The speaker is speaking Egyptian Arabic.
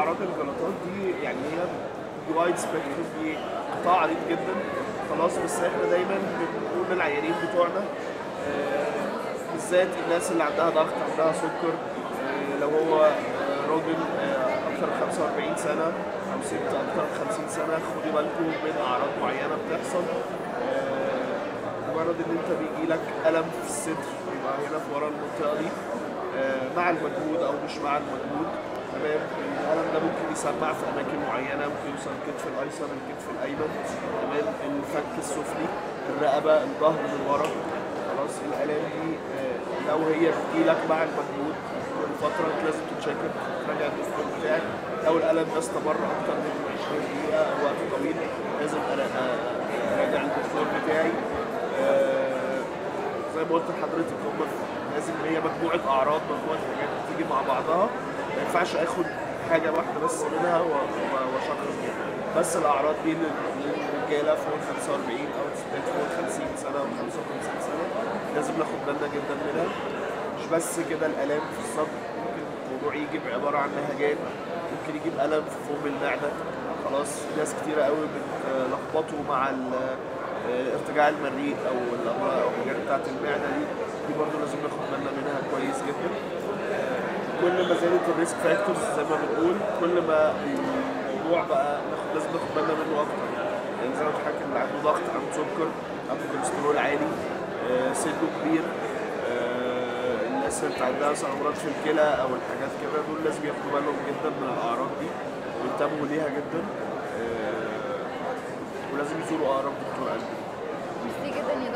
اعراض الجلطات دي يعني هي وايد سبيكتروم دي قطاع عريض جدا خلاص بس احنا دايما بنقول للعيانين بتوعنا آه، بالذات الناس اللي عندها ضغط عندها سكر آه، لو هو آه، راجل آه، اكتر من 45 سنه او ست اكتر من 50 سنه خدي بالكم من اعراض معينه بتحصل آه، مجرد ان انت بيجي لك الم في الصدر يبقى هنا في ورا المنطقه دي آه، مع المجهود او مش مع المجهود تمام الالم ده ممكن يسمع في اماكن معينه ممكن يوصل الكتف الايسر الكتف الايمن تمام الفك السفلي الرقبه الظهر من ورا خلاص الالام دي آه، لو هي بتجيلك مع المجهود كل فتره انت لازم تتشكل تراجع الدكتور بتاعك لو الالم ده استمر اكتر من 20 دقيقه او وقت طويل لازم أرا- آه، اراجع الدكتور بتاعي آه، زي ما قلت لحضرتك هم لازم هي مجموعه اعراض مجموعه حاجات بتيجي مع بعضها ما ينفعش اخد حاجه واحده بس منها و- و- واشخص بيها بس الاعراض دي لل- للرجاله فوق ال 45 او الستات فوق ال 50 سنه او 55 سنه لازم ناخد بالنا جدا منها مش بس كده الالام في الصدر ممكن الموضوع يجي بعباره عن نهجان ممكن يجيب الم في فوق المعده خلاص ناس كتيره قوي بتلخبطوا مع ال- آه، ارتجاع المريء او الامراض او الحاجات بتاعت المعده دي دي برضه لازم ناخد بالنا منها كويس جدا كل ما زادت الريسك فاكتورز زي ما بنقول كل ما الموضوع بقى ناخد لازم ناخد بالنا منه اكتر يعني زي ما قلت لحضرتك اللي عنده ضغط عنده سكر عنده كوليسترول عالي آه، سنه كبير آه، الناس اللي عندها مثلا امراض في الكلى او الحاجات كده دول لازم ياخدوا بالهم جدا من الاعراض دي وينتبهوا ليها جدا آه، ولازم يزوروا اقرب دكتور قلب ميرسي جدا يا